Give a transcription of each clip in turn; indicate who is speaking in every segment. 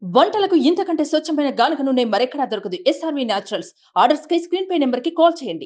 Speaker 1: వంటలకు ఇంతకంటే స్వచ్ఛమైన గానుగ నూనె మరెక్కడా దొరకదు ఎస్ఆర్వి న్యాచురల్స్ ఆర్డర్స్ కై స్క్రీన్ పై నెంబర్ కి కాల్ చేయండి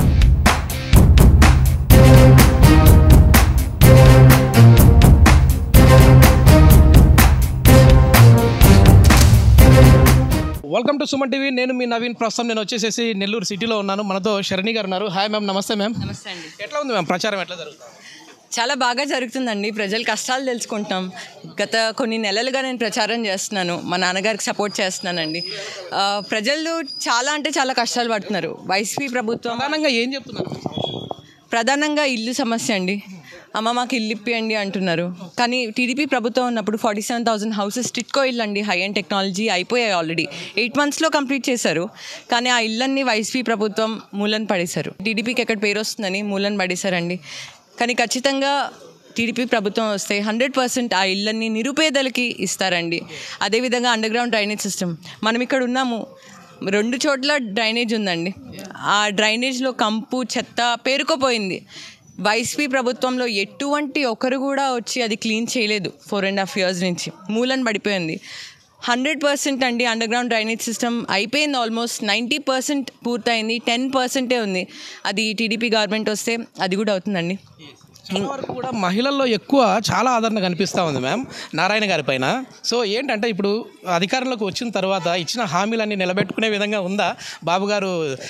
Speaker 2: వెల్కమ్ టు సుమన్ టీవీ నేను మీ నవీన్ ప్రస్తుతం నేను వచ్చేసేసి నెల్లూరు సిటీలో ఉన్నాను మనతో శరణి గారు ఉన్నారు హాయ్ మ్యామ్ నమస్తే మ్యామ్
Speaker 3: నమస్తే అండి
Speaker 2: ఎట్లా ఉంది మ్యామ్ ప్రచారం ఎట్లా జరుగుతుంది
Speaker 3: చాలా బాగా జరుగుతుందండి ప్రజల కష్టాలు తెలుసుకుంటాం గత కొన్ని నెలలుగా నేను ప్రచారం చేస్తున్నాను మా నాన్నగారికి సపోర్ట్ చేస్తున్నానండి ఆ, ప్రజలు చాలా అంటే చాలా కష్టాలు పడుతున్నారు వైసీపీ ప్రభుత్వం
Speaker 2: ప్రధానంగా ఏం చెప్తున్నారు
Speaker 3: ప్రధానంగా ఇల్లు సమస్య అండి అమ్మ మాకు ఇల్లు ఇప్పియండి అంటున్నారు కానీ టీడీపీ ప్రభుత్వం ఉన్నప్పుడు forty seven thousand houses TIDCO ఇల్లు అండి హై అండ్ టెక్నాలజీ అయిపోయాయి ఆల్రెడీ ఎయిట్ మంత్స్లో కంప్లీట్ చేశారు కానీ ఆ ఇల్లన్నీ వైసీపీ ప్రభుత్వం మూలన పడేశారు టీడీపీకి ఎక్కడ పేరు వస్తుందని మూలన పడేశారండి కానీ ఖచ్చితంగా టీడీపీ ప్రభుత్వం వస్తే హండ్రెడ్ పర్సెంట్ ఆ ఇళ్ళన్ని నిరుపేదలకి ఇస్తారండి అదేవిధంగా అండర్ గ్రౌండ్ డ్రైనేజ్ సిస్టమ్ మనం ఇక్కడ ఉన్నాము రెండు చోట్ల డ్రైనేజ్ ఉందండి ఆ డ్రైనేజ్లో కంపు చెత్త పేరుకుపోయింది వైసీపీ ప్రభుత్వంలో ఎటువంటి ఒకరు కూడా వచ్చి అది క్లీన్ చేయలేదు ఫోర్ అండ్ హాఫ్ ఇయర్స్ నుంచి మూలన పడిపోయింది హండ్రెడ్ పర్సెంట్ అండి అండర్ గ్రౌండ్ డ్రైనేజ్ సిస్టమ్ అయిపోయింది ఆల్మోస్ట్ నైంటీ పర్సెంట్ పూర్తయింది టెన్ పర్సెంటే ఉంది అది టీడీపీ గవర్నమెంట్ వస్తే అది కూడా అవుతుందండి
Speaker 2: చాలా వరకు కూడా మహిళల్లో ఎక్కువ చాలా ఆదరణ కనిపిస్తూ ఉంది మ్యామ్ నారాయణ గారి పైన సో ఏంటంటే ఇప్పుడు అధికారంలోకి వచ్చిన తర్వాత ఇచ్చిన హామీలన్నీ నిలబెట్టుకునే విధంగా ఉందా బాబు గారు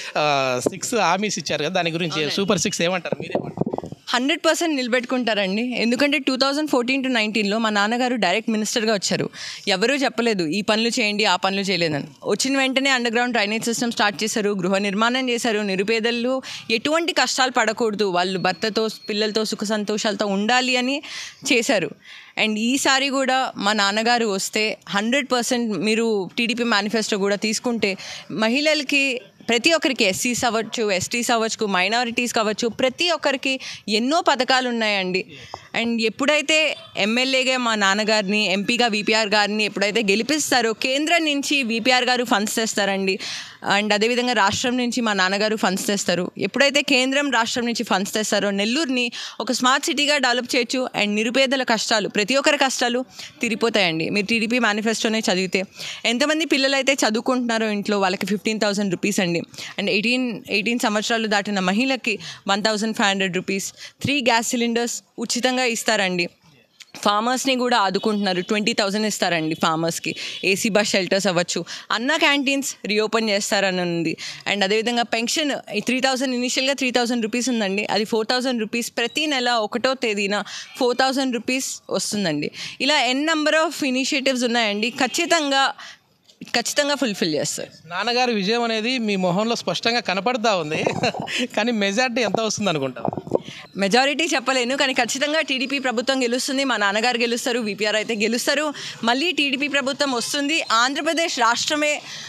Speaker 2: సిక్స్ హామీస్ ఇచ్చారు కదా దాని గురించి సూపర్ సిక్స్ ఏమంటారు మీరేమంటారు
Speaker 3: హండ్రెడ్ పర్సెంట్ నిలబెట్టుకుంటారండి ఎందుకంటే టూ థౌజండ్ ఫోర్టీన్ టు నైన్టీన్లో మా నాన్నగారు డైరెక్ట్ మినిస్టర్గా వచ్చారు ఎవరూ చెప్పలేదు ఈ పనులు చేయండి ఆ పనులు చేయలేదని వచ్చిన వెంటనే underground drainage system start చేశారు గృహ నిర్మాణం చేశారు నిరుపేదలు ఎటువంటి కష్టాలు పడకూడదు వాళ్ళు భర్తతో పిల్లలతో సుఖ సంతోషాలతో ఉండాలి అని చేశారు అండ్ ఈసారి కూడా మా నాన్నగారు వస్తే హండ్రెడ్ పర్సెంట్ మీరు టీడీపీ మేనిఫెస్టో కూడా తీసుకుంటే మహిళలకి ప్రతి ఒక్కరికి ఎస్సీస్ అవ్వచ్చు ఎస్టీస్ అవ్వచ్చు మైనారిటీస్ కావచ్చు ప్రతి ఒక్కరికి ఎన్నో పథకాలు ఉన్నాయండి అండ్ ఎప్పుడైతే ఎమ్మెల్యేగా మా నాన్నగారిని ఎంపీగా విపిఆర్ గారిని ఎప్పుడైతే గెలిపిస్తారో కేంద్రం నుంచి విపిఆర్ గారు ఫండ్స్ తెస్తారండి అండ్ అదేవిధంగా రాష్ట్రం నుంచి మా నాన్నగారు ఫండ్స్ తెస్తారు ఎప్పుడైతే కేంద్రం రాష్ట్రం నుంచి ఫండ్స్ తెస్తారో నెల్లూరుని ఒక స్మార్ట్ సిటీగా డెవలప్ చేయొచ్చు అండ్ నిరుపేదల కష్టాలు ప్రతి ఒక్కరి కష్టాలు తీరిపోతాయండి మీరు టీడీపీ మేనిఫెస్టోనే చదివితే ఎంతమంది పిల్లలు అయితే చదువుకుంటున్నారో ఇంట్లో వాళ్ళకి ఫిఫ్టీన్ థౌసండ్ రూపీస్ అండి అండ్ ఎయిటీన్ ఎయిటీన్ సంవత్సరాలు దాటిన మహిళకి one thousand five hundred rupees three gas cylinders ఉచితంగా ఇస్తారండి ఫార్మర్స్ని కూడా ఆదుకుంటున్నారు ట్వంటీ థౌసండ్ ఇస్తారండి ఫార్మర్స్కి ఏసీ బస్ షెల్టర్స్ అవ్వచ్చు అన్న క్యాంటీన్స్ రీఓపెన్ చేస్తారని ఉంది అండ్ అదేవిధంగా పెన్షన్ త్రీ థౌసండ్ ఇనిషియల్గా త్రీ థౌసండ్ రూపీస్ ఉందండి అది ఫోర్ థౌసండ్ రూపీస్ ప్రతి నెల ఒకటో తేదీన ఫోర్ థౌసండ్ రూపీస్ వస్తుందండి ఇలా ఎన్ నెంబర్ ఆఫ్ ఇనిషియేటివ్స్ ఉన్నాయండి ఖచ్చితంగా ఖచ్చితంగా ఫుల్ఫిల్ చేస్తారు
Speaker 2: నాన్నగారి విజయం అనేది మీ మొహంలో స్పష్టంగా కనపడతా ఉంది కానీ మెజార్టీ ఎంత వస్తుంది అనుకుంటాం
Speaker 3: మెజారిటీ చెప్పలేను కానీ ఖచ్చితంగా టీడీపీ ప్రభుత్వం గెలుస్తుంది మా నాన్నగారు గెలుస్తారు విపిఆర్ అయితే గెలుస్తారు మళ్ళీ టీడీపీ ప్రభుత్వం వస్తుంది ఆంధ్రప్రదేశ్ రాష్ట్రమే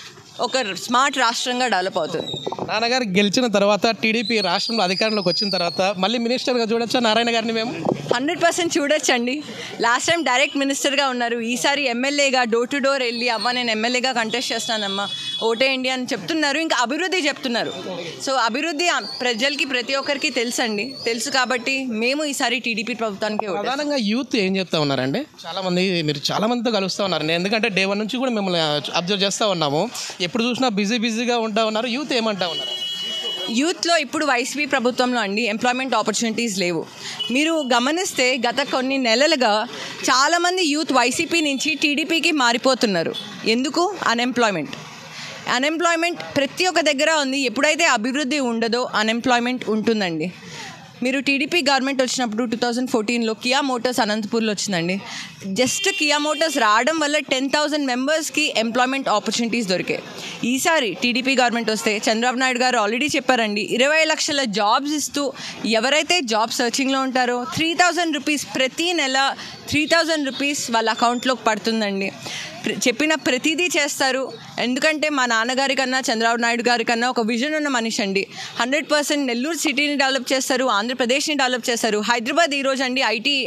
Speaker 3: ఒక స్మార్ట్ రాష్ట్రంగా డెవలప్ అవుతుంది
Speaker 2: నాన్నగారు గెలిచిన తర్వాత టీడీపీ రాష్ట్రంలో అధికారంలోకి వచ్చిన తర్వాత మళ్ళీ మినిస్టర్గా చూడొచ్చా నారాయణ గారిని మేము
Speaker 3: హండ్రెడ్ పర్సెంట్ చూడొచ్చండి లాస్ట్ టైం డైరెక్ట్ మినిస్టర్గా ఉన్నారు ఈసారి ఎమ్మెల్యేగా డోర్ టు డోర్ వెళ్ళి అమ్మ నేను ఎమ్మెల్యేగా కంటెస్ట్ చేస్తానమ్మా ఓటేయండి అని చెప్తున్నారు ఇంకా అభివృద్ధి చెప్తున్నారు సో అభివృద్ధి ఆ- ప్రజలకి ప్రతి ఒక్కరికి తెలుసండి తెలుసు కాబట్టి మేము ఈసారి టీడీపీ ప్రభుత్వానికి ఓటు
Speaker 2: ప్రధానంగా యూత్ ఏం చెప్తా ఉన్నారండి చాలా మంది మీరు చాలా మందితో కలుస్తూ ఉన్నారు నేను ఎందుకంటే డే వన్ నుంచి కూడా మిమ్మల్ని అబ్జర్వ్ చేస్తూ ఉన్నాము ఎప్పుడు చూసినా బిజీ బిజీగా ఉంటా ఉన్నారు యూత్ ఏమంటా ఉన్నారు
Speaker 3: యూత్లో ఇప్పుడు వైసీపీ ప్రభుత్వంలో అండి ఎంప్లాయ్మెంట్ ఆపర్చునిటీస్ లేవు మీరు గమనిస్తే గత కొన్ని నెలలుగా చాలామంది యూత్ వైసీపీ నుంచి టీడీపీకి మారిపోతున్నారు ఎందుకు అన్ఎంప్లాయ్మెంట్ అన్ఎంప్లాయ్మెంట్ ప్రతి ఒక్క దగ్గర ఉంది ఎప్పుడైతే అభివృద్ధి ఉండదో అన్ఎంప్లాయ్మెంట్ ఉంటుందండి మీరు టీడీపీ గవర్నమెంట్ వచ్చినప్పుడు టూ థౌజండ్ ఫోర్టీన్లో కియా మోటార్స్ అనంతపూర్లో వచ్చిందండి జస్ట్ కియా మోటార్స్ రావడం వల్ల టెన్ థౌసండ్ మెంబర్స్కి ఎంప్లాయ్మెంట్ ఆపర్చునిటీస్ దొరికాయి ఈసారి టీడీపీ గవర్నమెంట్ వస్తే చంద్రబాబు నాయుడు గారు ఆల్రెడీ చెప్పారండి ఇరవై లక్షల జాబ్స్ ఇస్తూ ఎవరైతే జాబ్ సర్చింగ్లో ఉంటారో త్రీ థౌజండ్ రూపీస్ ప్రతి నెల త్రీ థౌజండ్ రూపీస్ వాళ్ళ అకౌంట్లోకి పడుతుందండి ప్ర- చెప్పిన ప్రతిదీ చేస్తారు ఎందుకంటే మా నాన్నగారి కన్నా చంద్రబాబు నాయుడు గారి కన్నా ఒక విజన్ ఉన్న మనిషి అండి హండ్రెడ్ పర్సెంట్ నెల్లూరు సిటీని డెవలప్ చేస్తారు ఆంధ్రప్రదేశ్ని డెవలప్ చేస్తారు హైదరాబాద్ ఈరోజు అండి ఐటీ హబ్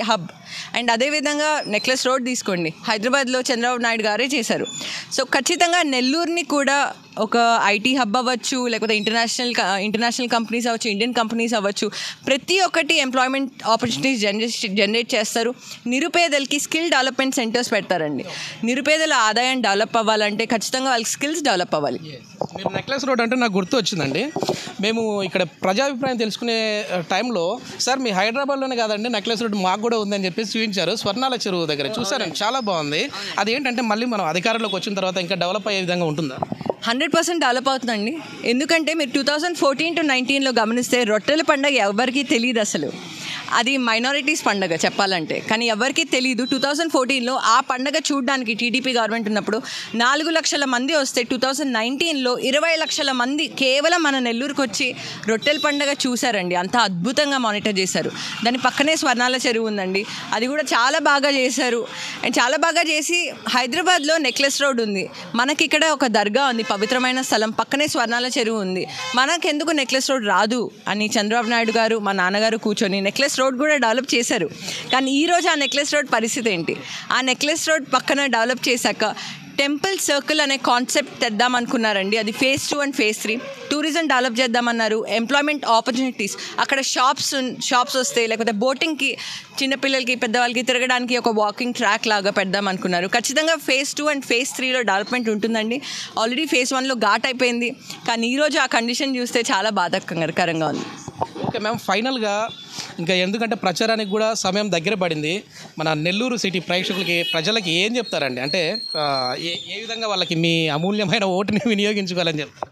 Speaker 3: అండ్ అదేవిధంగా నెక్లెస్ రోడ్ తీసుకోండి హైదరాబాద్లో చంద్రబాబు నాయుడు గారే చేశారు సో ఖచ్చితంగా నెల్లూరుని కూడా ఒక ఐటీ హబ్ అవ్వచ్చు లేకపోతే ఇంటర్నేషనల్ ఇంటర్నేషనల్ కంపెనీస్ అవ్వచ్చు ఇండియన్ కంపెనీస్ అవ్వచ్చు ప్రతి ఒక్కటి ఎంప్లాయ్మెంట్ ఆపర్చునిటీస్ జనరేట్ జనరేట్ చేస్తారు నిరుపేదలకి స్కిల్ డెవలప్మెంట్ సెంటర్స్ పెడతారండి నిరుపేదల ఆదాయం డెవలప్ అవ్వాలంటే ఖచ్చితంగా వాళ్ళకి స్కిల్స్ డెవలప్ అవ్వాలి
Speaker 2: మీరు నెక్లెస్ రోడ్ అంటే నాకు గుర్తు వచ్చిందండి మేము ఇక్కడ ప్రజాభిప్రాయం తెలుసుకునే ఆ, టైంలో సార్ మీ హైదరాబాద్లోనే కాదండి నెక్లెస్ రోడ్ మాకు కూడా ఉందని చెప్పేసి చూపించారు స్వర్ణాల చెరువు దగ్గర చూసారండి చాలా బాగుంది అది ఏంటంటే మళ్ళీ మనం అధికారంలోకి వచ్చిన తర్వాత ఇంకా డెవలప్ అయ్యే విధంగా ఉంటుందా
Speaker 3: హండ్రెడ్ పర్సెంట్ డెవలప్ అవుతుందండి ఎందుకంటే మీరు టూ థౌజండ్ ఫోర్టీన్ టు నైన్టీన్లో గమనిస్తే రొట్టెల పండగ ఎవరికీ తెలియదు అసలు అది మైనారిటీస్ పండగ చెప్పాలంటే కానీ ఎవరికీ తెలియదు టూ థౌజండ్ ఫోర్టీన్లో ఆ పండగ చూడడానికి టీడీపీ గవర్నమెంట్ ఉన్నప్పుడు నాలుగు లక్షల మంది వస్తే టూ థౌజండ్ నైన్టీన్లో ఇరవై లక్షల మంది కేవలం మన నెల్లూరుకు వచ్చి రొట్టెల పండగ చూశారండి అంత అద్భుతంగా మానిటర్ చేశారు దాని పక్కనే స్వర్ణాల చెరువు ఉందండి అది కూడా చాలా బాగా చేశారు అండ్ చాలా బాగా చేసి హైదరాబాద్లో నెక్లెస్ రోడ్ ఉంది మనకి ఇక్కడ ఒక దర్గా ఉంది పవిత్రమైన స్థలం పక్కనే స్వర్ణాల చెరువు ఉంది మనకెందుకు నెక్లెస్ రోడ్ రాదు అని చంద్రబాబు నాయుడు గారు మా నాన్నగారు కూర్చొని నెక్లెస్ రోడ్ కూడా డెవలప్ చేశారు కానీ ఈ రోజు ఆ నెక్లెస్ రోడ్ పరిస్థితి ఏంటి ఆ నెక్లెస్ రోడ్ పక్కన డెవలప్ చేశాక టెంపుల్ సర్కిల్ అనే కాన్సెప్ట్ తెద్దాం అనుకున్నారండి అది phase two and phase three tourism develop చేద్దామన్నారు ఎంప్లాయ్మెంట్ ఆపర్చునిటీస్ అక్కడ షాప్స్ షాప్స్ వస్తే లేకపోతే బోటింగ్కి చిన్నపిల్లలకి పెద్దవాళ్ళకి తిరగడానికి ఒక వాకింగ్ ట్రాక్ లాగా పెడదాం అనుకున్నారు ఖచ్చితంగా ఫేజ్ టూ అండ్ ఫేజ్ త్రీలో డెవలప్మెంట్ ఉంటుందండి ఆల్రెడీ ఫేజ్ వన్లో ఘాట్ అయిపోయింది కానీ ఈరోజు ఆ కండిషన్ చూస్తే చాలా బాధాకరంగా ఉంది
Speaker 2: ఓకే మ్యామ్ ఫైనల్గా ఇంకా ఎందుకంటే ప్రచారానికి కూడా సమయం దగ్గర పడింది మన నెల్లూరు సిటీ ప్రేక్షకులకి ప్రజలకి ఏం చెప్తారండి అంటే ఆ, ఏ ఏ విధంగా వాళ్ళకి మీ అమూల్యమైన ఓటుని వినియోగించుకోవాలని చెప్తారు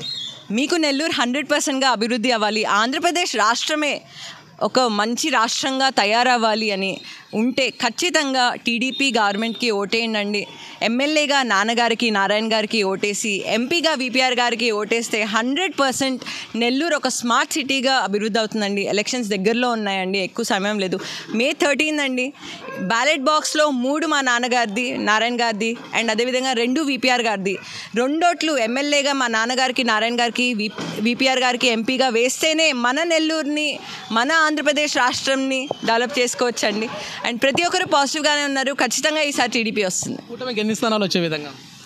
Speaker 3: మీకు నెల్లూరు హండ్రెడ్ పర్సెంట్గా అభివృద్ధి అవ్వాలి ఆంధ్రప్రదేశ్ రాష్ట్రమే ఒక మంచి రాష్ట్రంగా తయారవ్వాలి అని ఉంటే ఖచ్చితంగా టీడీపీ గవర్నమెంట్కి ఓటేయండి ఎమ్మెల్యేగా నాన్నగారికి నారాయణ గారికి ఓటేసి ఎంపీగా విపిఆర్ గారికి ఓటేస్తే హండ్రెడ్ పర్సెంట్ నెల్లూరు ఒక స్మార్ట్ సిటీగా అభివృద్ధి అవుతుందండి ఎలక్షన్స్ దగ్గరలో ఉన్నాయండి ఎక్కువ సమయం లేదు మే థర్టీన్ అండి బ్యాలెట్ బాక్స్లో మూడు మా నాన్నగారిది నారాయణ గారిది అండ్ అదేవిధంగా రెండు విపిఆర్ గారిది రెండోట్లు ఎమ్మెల్యేగా మా నాన్నగారికి నారాయణ గారికి వి విపిఆర్ గారికి ఎంపీగా వేస్తేనే మన నెల్లూరుని మన ఆంధ్రప్రదేశ్ రాష్ట్రంని డెవలప్ చేసుకోవచ్చండి అండ్ ప్రతి ఒక్కరు పాజిటివ్గానే ఉన్నారు ఖచ్చితంగా ఈసారి టీడీపీ వస్తుంది
Speaker 2: కూటమికి ఎన్ని స్థానాలు వచ్చే విధంగా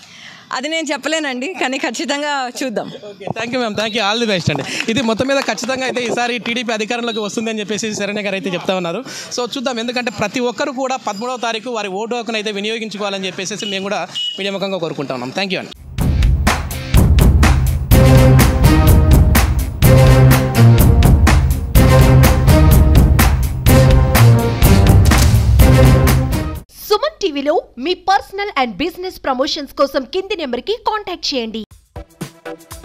Speaker 3: అది నేను చెప్పలేనండి కానీ ఖచ్చితంగా చూద్దాం
Speaker 2: okay thank you ma'am thank you all the best అండి ఇది మొత్తం మీద ఖచ్చితంగా అయితే ఈసారి టీడీపీ అధికారంలోకి వస్తుందని చెప్పేసి శరణ్య గారు అయితే చెప్తా ఉన్నారు సో చూద్దాం ఎందుకంటే ప్రతి ఒక్కరు కూడా పదమూడవ తారీఖు వారి ఓటు హక్కును అయితే వినియోగించుకోవాలని చెప్పేసి మేము కూడా మీడియా ముఖంగా కోరుకుంటా ఉన్నాం థ్యాంక్ యూ అండి
Speaker 4: సుమన్ టీవీలో మీ పర్సనల్ అండ్ బిజినెస్ ప్రమోషన్స్ కోసం కింది నెంబర్కి కాంటాక్ట్ చేయండి